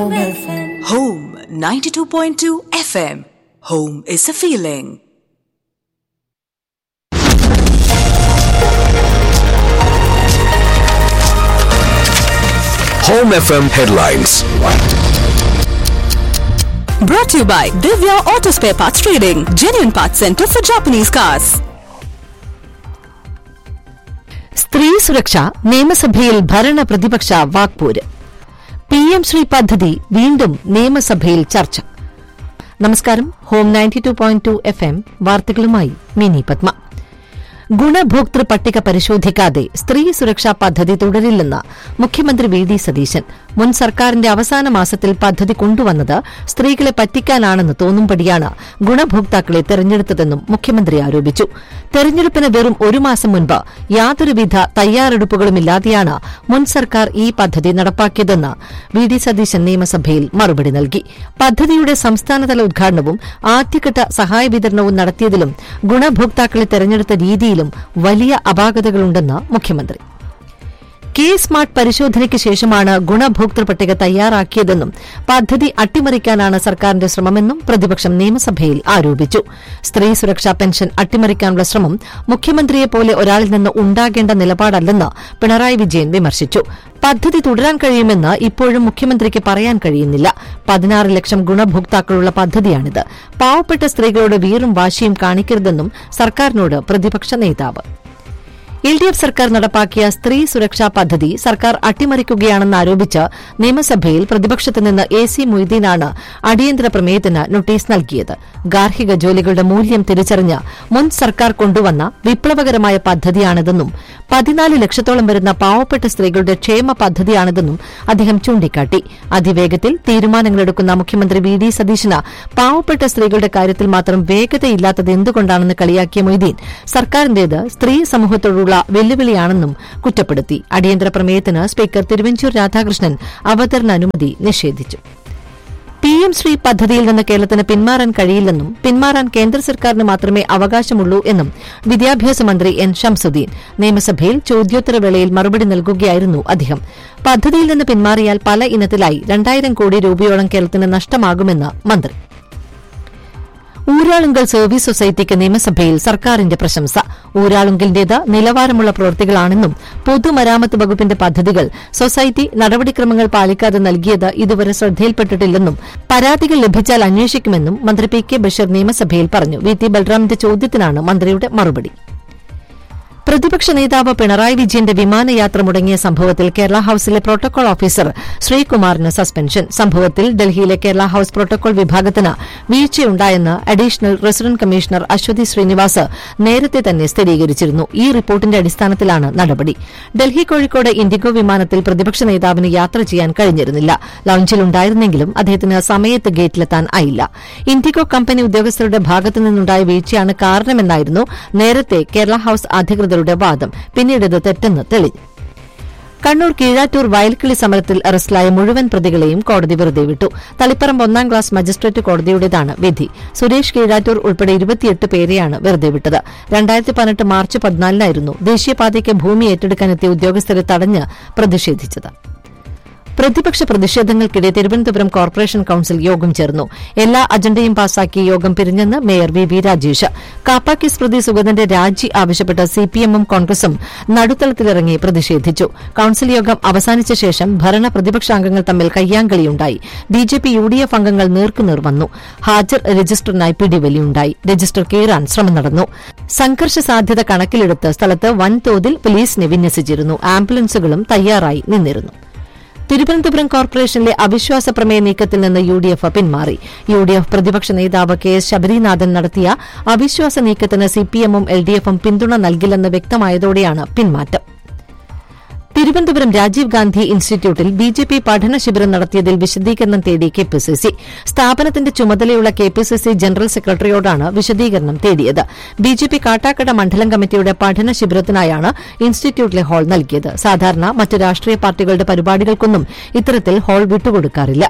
Home FM. Home 92.2 FM. Home is a feeling. Home FM headlines. Brought to you by Divya Auto Spare Parts Trading, genuine parts center for Japanese cars. സ്ത്രീ സുരക്ഷ നിയമസഭയിൽ ഭരണ പ്രതിപക്ഷ വാക്പോര് P M Shri പദ്ധതി വീണ്ടും നിയമസഭയിൽ ചർച്ച നമസ്കാരം home ninety two point two F M വാർത്തകളുമായി മിനി പത്മ ഗുണഭോക്തൃ പട്ടിക പരിശോധിക്കാതെ സ്ത്രീ സുരക്ഷാ പദ്ധതി തുടരില്ലെന്ന് മുഖ്യമന്ത്രി വി ഡി സതീശൻ മുൻ സർക്കാരിന്റെ അവസാന മാസത്തിൽ പദ്ധതി കൊണ്ടുവന്നത് സ്ത്രീകളെ പറ്റിക്കാനാണെന്ന് തോന്നുംപടിയാണ് ഗുണഭോക്താക്കളെ തെരഞ്ഞെടുത്തതെന്നും മുഖ്യമന്ത്രി ആരോപിച്ചു തെരഞ്ഞെടുപ്പിന് വെറും ഒരു മാസം മുൻപ് യാതൊരുവിധ തയ്യാറെടുപ്പുകളുമില്ലാതെയാണ് മുൻ സർക്കാർ ഈ പദ്ധതി നടപ്പാക്കിയതെന്ന് വി ഡി സതീശൻ നിയമസഭയിൽ മറുപടി നൽകി പദ്ധതിയുടെ സംസ്ഥാനതല ഉദ്ഘാടനവും ആദ്യഘട്ട സഹായ വിതരണവും നടത്തിയതിലും ഗുണഭോക്താക്കളെ തെരഞ്ഞെടുത്ത രീതിയിലും വലിയ അപാകതകളുണ്ടെന്ന് മുഖ്യമന്ത്രി കെ സ്മാർട്ട് പരിശോധനയ്ക്ക് ശേഷമാണ് ഗുണഭോക്തൃ പട്ടിക തയ്യാറാക്കിയതെന്നും പദ്ധതി അട്ടിമറിക്കാനാണ് സർക്കാരിന്റെ ശ്രമമെന്നും പ്രതിപക്ഷം നിയമസഭയിൽ ആരോപിച്ചു സ്ത്രീ സുരക്ഷാ പെൻഷൻ അട്ടിമറിക്കാനുള്ള ശ്രമം മുഖ്യമന്ത്രിയെപ്പോലെ ഒരാളിൽ നിന്ന് ഉണ്ടാകേണ്ട നിലപാടല്ലെന്ന് പിണറായി വിജയൻ വിമർശിച്ചു പദ്ധതി തുടരാൻ കഴിയുമെന്ന് ഇപ്പോഴും മുഖ്യമന്ത്രിക്ക് പറയാൻ കഴിയുന്നില്ല പതിനാറ് ലക്ഷം ഗുണഭോക്താക്കളുള്ള പദ്ധതിയാണിത് പാവപ്പെട്ട സ്ത്രീകളോട് വീറും വാശിയും കാണിക്കരുതെന്നും സർക്കാരിനോട് പ്രതിപക്ഷ നേതാവ് എൽ ഡി എഫ് സർക്കാർ നടപ്പാക്കിയ സ്ത്രീ സുരക്ഷാ പദ്ധതി സർക്കാർ അട്ടിമറിക്കുകയാണെന്ന് ആരോപിച്ച് നിയമസഭയിൽ പ്രതിപക്ഷത്തു നിന്ന് എ സി മൊയ്തീനാണ് അടിയന്തര പ്രമേയത്തിന് നോട്ടീസ് നൽകിയത് ഗാർഹിക ജോലികളുടെ മൂല്യം തിരിച്ചറിഞ്ഞ് മുൻ സർക്കാർ കൊണ്ടുവന്ന വിപ്ലവകരമായ പദ്ധതിയാണിതെന്നും പതിനാല് ലക്ഷത്തോളം വരുന്ന പാവപ്പെട്ട സ്ത്രീകളുടെ ക്ഷേമ പദ്ധതിയാണിതെന്നും അദ്ദേഹം ചൂണ്ടിക്കാട്ടി അതിവേഗത്തിൽ തീരുമാനങ്ങളെടുക്കുന്ന മുഖ്യമന്ത്രി വി ഡി സതീശന് പാവപ്പെട്ട സ്ത്രീകളുടെ കാര്യത്തിൽ മാത്രം വേഗതയില്ലാത്തത് എന്തുകൊണ്ടാണെന്ന് കളിയാക്കിയ മൊയ്തീൻ സർക്കാരിന്റേത് സ്ത്രീ സമൂഹത്തോടുള്ള വെല്ലുവിളിയാണെന്നും കുറ്റപ്പെടുത്തി അടിയന്തര പ്രമേയത്തിന് സ്പീക്കർ തിരുവഞ്ചൂർ രാധാകൃഷ്ണൻ അവതരണ അനുമതി നിഷേധിച്ചു പി എം ശ്രീ പദ്ധതിയിൽ നിന്ന് കേരളത്തിന് പിന്മാറാൻ കഴിയില്ലെന്നും പിന്മാറാൻ കേന്ദ്ര സർക്കാരിന് മാത്രമേ അവകാശമുള്ളൂ എന്നും വിദ്യാഭ്യാസ മന്ത്രി എൻ ഷംസുദ്ദീൻ നിയമസഭയിൽ ചോദ്യോത്തരവേളയിൽ മറുപടി നൽകുകയായിരുന്നു അദ്ദേഹം പദ്ധതിയിൽ നിന്ന് പിന്മാറിയാൽ പല ഇനത്തിലായി രണ്ടായിരം കോടി രൂപയോളം കേരളത്തിന് നഷ്ടമാകുമെന്ന് മന്ത്രി ഊരാളുങ്കൽ സർവീസ് സൊസൈറ്റിക്ക് നിയമസഭയിൽ സർക്കാരിന്റെ പ്രശംസ ഊരാളുങ്കലിന്റേത് നിലവാരമുള്ള പ്രവൃത്തികളാണെന്നും പൊതുമരാമത്ത് വകുപ്പിന്റെ പദ്ധതികൾ സൊസൈറ്റി നടപടിക്രമങ്ങൾ പാലിക്കാതെ നൽകിയത് ഇതുവരെ ശ്രദ്ധയിൽപ്പെട്ടിട്ടില്ലെന്നും പരാതികൾ ലഭിച്ചാൽ അന്വേഷിക്കുമെന്നും മന്ത്രി പി കെ ബഷീർ നിയമസഭയിൽ പറഞ്ഞു വി ടി ബൽറാമിന്റെ ചോദ്യത്തിനാണ് മന്ത്രിയുടെ മറുപടി പ്രതിപക്ഷ നേതാവ് പിണറായി വിജയന്റെ വിമാനയാത്ര മുടങ്ങിയ സംഭവത്തിൽ കേരള ഹൌസിലെ പ്രോട്ടോകോൾ ഓഫീസർ ശ്രീകുമാറിന് സസ്പെൻഷൻ സംഭവത്തിൽ ഡൽഹിയിലെ കേരള ഹൌസ് പ്രോട്ടോകോൾ വിഭാഗത്തിന് വീഴ്ചയുണ്ടായെന്ന് additional resident commissioner Aswathy Srinivas നേരത്തെ തന്നെ സ്ഥിരീകരിച്ചിരുന്നു ഈ റിപ്പോർട്ടിന്റെ അടിസ്ഥാനത്തിലാണ് നടപടി ഡൽഹി കോഴിക്കോട് ഇൻഡിഗോ വിമാനത്തിൽ പ്രതിപക്ഷ നേതാവിന് യാത്ര ചെയ്യാൻ കഴിഞ്ഞിരുന്നില്ല ലൌഞ്ചിലുണ്ടായിരുന്നെങ്കിലും അദ്ദേഹത്തിന് സമയത്ത് ഗേറ്റിലെത്താൻ ആയില്ല ഇൻഡിഗോ കമ്പനി ഉദ്യോഗസ്ഥരുടെ ഭാഗത്തു നിന്നുണ്ടായ വീഴ്ചയാണ് കാരണമെന്നായിരുന്നു നേരത്തെ കേരള ഹൌസ് അധികൃതരുടെ വാദം പിന്നീട് ഇത് തെറ്റെന്ന് തെളിഞ്ഞു കണ്ണൂർ കീഴാറ്റൂർ വയൽക്കിളി സമരത്തിൽ അറസ്റ്റിലായ മുഴുവൻ പ്രതികളെയും കോടതി വെറുതെ വിട്ടു തളിപ്പറമ്പ് ഒന്നാം ക്ലാസ് മജിസ്ട്രേറ്റ് കോടതിയുടേതാണ് വിധി സുരേഷ് കീഴാറ്റൂർ ഉൾപ്പെടെ ഇരുപത്തിയെട്ട് പേരെയാണ് വെറുതെ വിട്ടത് രണ്ടായിരത്തി പതിനെട്ട് മാർച്ച് പതിനാലിനായിരുന്നു ദേശീയപാതയ്ക്ക് ഭൂമി ഏറ്റെടുക്കാനെത്തിയ ഉദ്യോഗസ്ഥരെ തടഞ്ഞ് പ്രതിഷേധിച്ചത് പ്രതിപക്ഷ പ്രതിഷേധങ്ങൾക്കിടെ തിരുവനന്തപുരം കോർപ്പറേഷൻ കൌൺസിൽ യോഗം ചേർന്നു എല്ലാ അജണ്ടയും പാസാക്കി യോഗം പിരിഞ്ഞെന്ന് മേയർ വി വി രാജേഷ് കാപ്പാക്കിസ് പ്രതി സുഗതന്റെ രാജി ആവശ്യപ്പെട്ട് സിപിഎമ്മും കോൺഗ്രസും നടുത്തളത്തിലിറങ്ങി പ്രതിഷേധിച്ചു കൌൺസിൽ യോഗം അവസാനിച്ച ശേഷം ഭരണ പ്രതിപക്ഷാംഗങ്ങൾ തമ്മിൽ കയ്യാങ്കളിയുണ്ടായി ബിജെപി യു ഡി എഫ് അംഗങ്ങൾ നേർക്കുനേർ വന്നു ഹാജർ രജിസ്റ്ററിനായി പിടിവലിയുണ്ടായി രജിസ്റ്റർ കീറാൻ ശ്രമം നടന്നു സംഘർഷ സാധ്യത കണക്കിലെടുത്ത് സ്ഥലത്ത് വൻതോതിൽ പോലീസിനെ വിന്യസിച്ചിരുന്നു ആംബുലൻസുകളും തയ്യാറായി നിന്നിരുന്നു തിരുവനന്തപുരം കോർപ്പറേഷനിലെ അവിശ്വാസ പ്രമേയ നീക്കത്തിൽ നിന്ന് യു ഡി എഫ് പിന്മാറി യു ഡി എഫ് പ്രതിപക്ഷ നേതാവ് കെ എസ് ശബരിനാഥൻ നടത്തിയ അവിശ്വാസ നീക്കത്തിന് സിപിഎമ്മും എൽ ഡി എഫും പിന്തുണ നൽകില്ലെന്ന് വ്യക്തമായതോടെയാണ് പിന്മാറ്റം തിരുവനന്തപുരം രാജീവ് ഗാന്ധി ഇൻസ്റ്റിറ്റ്യൂട്ടിൽ ബി ജെ പി പഠന ശിബിരം നടത്തിയതിൽ വിശദീകരണം തേടി കെ പി സി സി സ്ഥാപനത്തിന്റെ ചുമതലയുള്ള K P C C general സെക്രട്ടറിയോടാണ് വിശദീകരണം തേടിയത് ബി ജെ പി കാട്ടാക്കട മണ്ഡലം കമ്മിറ്റിയുടെ പഠന ശിബിരത്തിനായാണ് ഇൻസ്റ്റിറ്റ്യൂട്ടിലെ ഹാൾ നൽകിയത് സാധാരണ മറ്റ് രാഷ്ട്രീയ പാർട്ടികളുടെ പരിപാടികൾക്കൊന്നും ഇത്തരത്തിൽ ഹാൾ വിട്ടുകൊടുക്കാറില്ല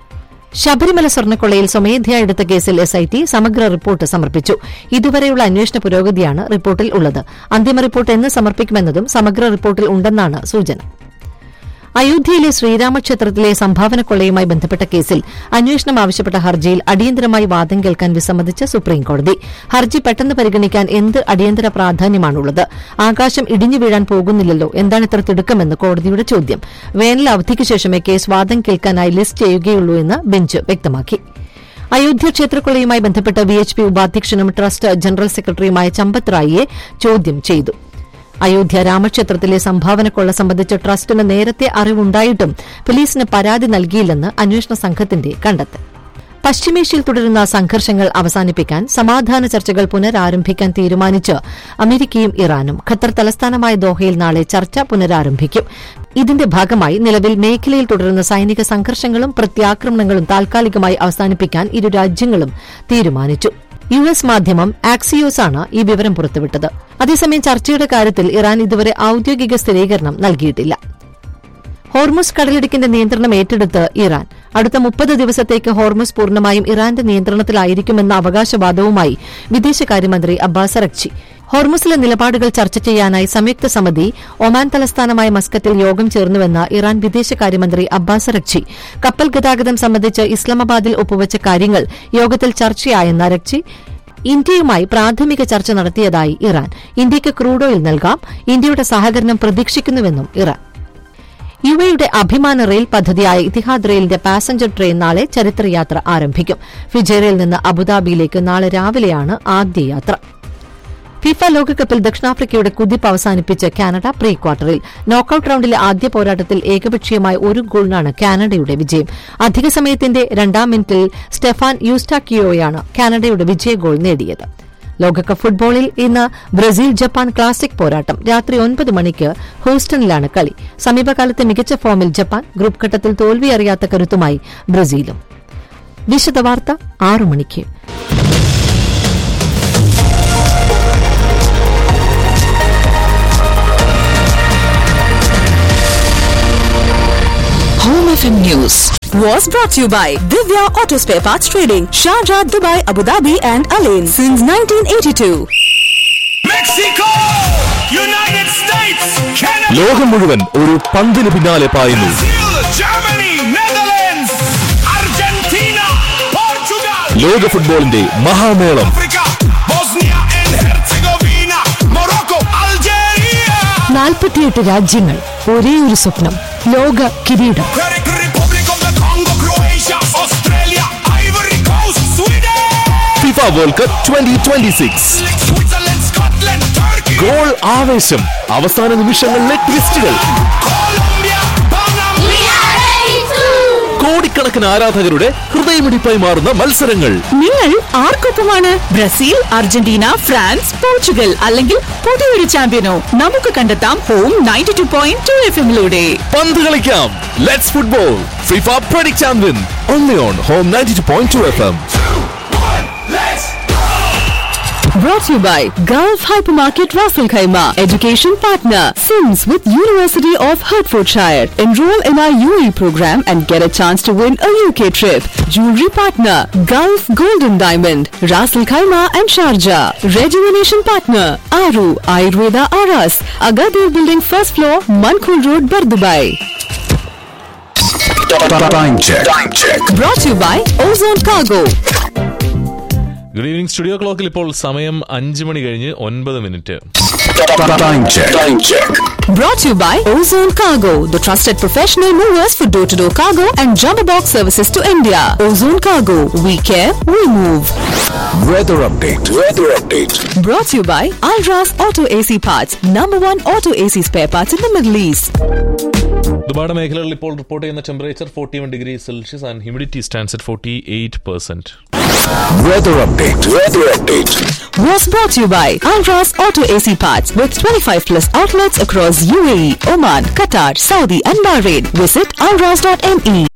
ശബരിമല സ്വർണ്ണക്കൊള്ളയിൽ സ്വമേധയാ എടുത്ത കേസിൽ എസ്ഐടി സമഗ്ര റിപ്പോർട്ട് സമർപ്പിച്ചു ഇതുവരെയുള്ള അന്വേഷണ പുരോഗതിയാണ് റിപ്പോർട്ടിൽ ഉള്ളത് അന്തിമ റിപ്പോർട്ട് എന്ന് സമർപ്പിക്കുമെന്നതും സമഗ്ര റിപ്പോർട്ടിൽ ഉണ്ടെന്നാണ് സൂചന അയോധ്യയിലെ ശ്രീരാമക്ഷേത്രത്തിലെ സംഭാവന കൊള്ളയുമായി ബന്ധപ്പെട്ട കേസിൽ അന്വേഷണം ആവശ്യപ്പെട്ട ഹർജിയിൽ അടിയന്തരമായി വാദം കേൾക്കാൻ വിസമ്മതിച്ച് സുപ്രീംകോടതി ഹർജി പെട്ടെന്ന് പരിഗണിക്കാൻ എന്ത് അടിയന്തര പ്രാധാന്യമാണുള്ളത് ആകാശം ഇടിഞ്ഞു വീഴാൻ പോകുന്നില്ലല്ലോ എന്താണ് ഇത്ര തിടുക്കമെന്ന് കോടതിയുടെ ചോദ്യം വേനൽ അവധിക്ക് ശേഷമേ കേസ് വാദം കേൾക്കാനായി ലിസ്റ്റ് ചെയ്യുകയുള്ളൂ എന്ന് ബെഞ്ച് വ്യക്തമാക്കി അയോധ്യ ക്ഷേത്രക്കൊള്ളയുമായി ബന്ധപ്പെട്ട് വി എച്ച് പി ഉപാധ്യക്ഷനും ട്രസ്റ്റ് ജനറൽ സെക്രട്ടറിയുമായ ചമ്പത് റായിയെ ചോദ്യം ചെയ്തു അയോധ്യ രാമക്ഷേത്രത്തിലെ സംഭാവന കൊള്ള സംബന്ധിച്ച് ട്രസ്റ്റിന് നേരത്തെ അറിവുണ്ടായിട്ടും പോലീസിന് പരാതി നൽകിയില്ലെന്ന് അന്വേഷണ സംഘത്തിന്റെ കണ്ടെത്തൽ പശ്ചിമേഷ്യയിൽ തുടരുന്ന സംഘർഷങ്ങൾ അവസാനിപ്പിക്കാൻ സമാധാന ചർച്ചകൾ പുനരാരംഭിക്കാൻ തീരുമാനിച്ച് അമേരിക്കയും ഇറാനും ഖത്തർ തലസ്ഥാനമായ ദോഹയിൽ നാളെ ചർച്ച പുനരാരംഭിക്കും ഇതിന്റെ ഭാഗമായി നിലവിൽ മേഖലയിൽ തുടരുന്ന സൈനിക സംഘർഷങ്ങളും പ്രത്യാക്രമണങ്ങളും താൽക്കാലികമായി അവസാനിപ്പിക്കാൻ ഇരു രാജ്യങ്ങളും തീരുമാനിച്ചു യു എസ് മാധ്യമം ആക്സിയോസ് ആണ് ഈ വിവരം പുറത്തുവിട്ടത് അതേസമയം ചർച്ചയുടെ കാര്യത്തിൽ ഇറാൻ ഇതുവരെ ഔദ്യോഗിക സ്ഥിരീകരണം നൽകിയിട്ടില്ല ഹോർമുസ് കടലിടുക്കിന്റെ നിയന്ത്രണം ഏറ്റെടുത്ത് ഇറാൻ അടുത്ത മുപ്പത് ദിവസത്തേക്ക് ഹോർമുസ് പൂർണ്ണമായും ഇറാന്റെ നിയന്ത്രണത്തിലായിരിക്കുമെന്ന അവകാശവാദവുമായി വിദേശകാര്യമന്ത്രി അബ്ബാസ് അറക്ചി ഹോർമുസിലെ നിലപാടുകൾ ചർച്ച ചെയ്യാനായി സംയുക്ത സമിതി ഒമാൻ തലസ്ഥാനമായ മസ്കത്തിൽ യോഗം ചേർന്നുവെന്ന് ഇറാൻ വിദേശകാര്യമന്ത്രി അബ്ബാസ് അറക്ചി കപ്പൽ ഗതാഗതം സംബന്ധിച്ച് ഇസ്ലാമാബാദിൽ ഒപ്പുവച്ച കാര്യങ്ങൾ യോഗത്തിൽ ചർച്ചയായെന്ന് അറക്ചി ഇന്ത്യയുമായി പ്രാഥമിക ചർച്ച നടത്തിയതായി ഇറാൻ ഇന്ത്യയ്ക്ക് ക്രൂഡ് ഓയിൽ നൽകാം ഇന്ത്യയുടെ സഹകരണം പ്രതീക്ഷിക്കുന്നുവെന്നും ഇറാൻ യു എയുടെ അഭിമാന റെയിൽ പദ്ധതിയായ ഇത്തിഹാദ് റെയിലിന്റെ പാസഞ്ചർ ട്രെയിൻ നാളെ ചരിത്രയാത്ര ആരംഭിക്കും ഫിജേറയിൽ നിന്ന് അബുദാബിയിലേക്ക് നാളെ രാവിലെയാണ് ആദ്യ യാത്ര ഫിഫ ലോകകപ്പിൽ ദക്ഷിണാഫ്രിക്കയുടെ കുതിപ്പ് അവസാനിപ്പിച്ച് കാനഡ പ്രീ ക്വാർട്ടറിൽ നോക്കൌട്ട് റൌണ്ടിലെ ആദ്യ പോരാട്ടത്തിൽ ഏകപക്ഷീയമായ ഒരു ഗോളിനാണ് കാനഡയുടെ വിജയം അധിക സമയത്തിന്റെ രണ്ടാം മിനിറ്റിൽ സ്റ്റെഫാൻ യൂസ്റ്റാക്കിയോയാണ് കാനഡയുടെ വിജയ ഗോൾ നേടിയത് ലോകകപ്പ് ഫുട്ബോളിൽ ഇന്ന് ബ്രസീൽ ജപ്പാൻ ക്ലാസിക് പോരാട്ടം രാത്രി ഒൻപത് മണിക്ക് ഹൂസ്റ്റണിലാണ് കളി സമീപകാലത്തെ മികച്ച ഫോമിൽ ജപ്പാൻ ഗ്രൂപ്പ് ഘട്ടത്തിൽ തോൽവി അറിയാത്ത കരുത്തുമായി ബ്രസീലും വിശദവാർത്ത ആറു മണിക്ക് Home FM News was brought to you by Divya Auto Spare Parts Trading, Sharjah, Dubai, Abu Dhabi, and Alain since 1982. Mexico United States Canada ലോകം മുഴുവൻ ഒരു പന്തിന് പിന്നാലെ പായുന്നു Brazil Germany Netherlands Argentina Portugal ലോക ഫുട്ബോളിന്റെ മഹാമേളം Africa Bosnia and Herzegovina Morocco Algeria നാൽപ്പത്തിയെട്ട് രാജ്യങ്ങൾ ഒരേ ഒരു സ്വപ്നം ലോക കിരീടം republic of the Congo Croatia Australia Ivory Coast Sweden FIFA world cup twenty twenty six Switzerland Scotland Turkey goal ആവേശം അവസാന നിമിഷങ്ങളിലെ ട്വിസ്റ്റുകൾ കൊളംബിയ പനാമ കോടിക്കണക്കിന് ആരാധകരുടെ ഹൃദയമിടിപ്പായി മാറുന്ന മത്സരങ്ങൾ നിങ്ങൾ ആർക്കൊപ്പമാണ് ബ്രസീൽ അർജന്റീന ഫ്രാൻസ് പോർച്ചുഗൽ അല്ലെങ്കിൽ പുതിയൊരു ചാമ്പ്യനോ നമുക്ക് കണ്ടെത്താം home ninety two point two F എമ്മിലൂടെ പന്ത് കളിക്കാം let's football FIFA predict champion only on home ninety two point two F M Brought to you by Gulf Hypermarket Raffle Khaima, education partner, Sims with University of Hertfordshire. Enroll in our UAE program and get a chance to win a UK trip. Jewelry partner, Gulf Golden Diamond, Raffle Khaima and Sharjah. Rejuvenation partner, Aru Ayurveda Aras, Agadir Building first floor, Mankul Road, Bardubai. Time check. Time check. Brought to you by Ozone Cargo. Good evening studio ക്ലോക്കിൽ ഇപ്പോൾ സമയം അഞ്ച് മണി കഴിഞ്ഞ് ഒൻപത് മിനിറ്റ് Time check. Time check. Brought to you by Ozone Cargo, the trusted professional movers for door-to-door cargo and jumbo box services to India. Ozone Cargo, we care, we move. Weather update. Weather update. Brought to you by Alras Auto AC Parts, number one auto AC spare parts in the Middle East. ദുബായുടെ മേഖലകളിൽ ഇപ്പോൾ report ചെയ്യുന്ന temperature forty one degree Celsius and humidity stands at forty eight percent Weather update. Weather update. Was brought to you by Alras Auto AC Parts with 25 plus outlets across UAE, Oman, Qatar, Saudi and Bahrain. Visit alras.me.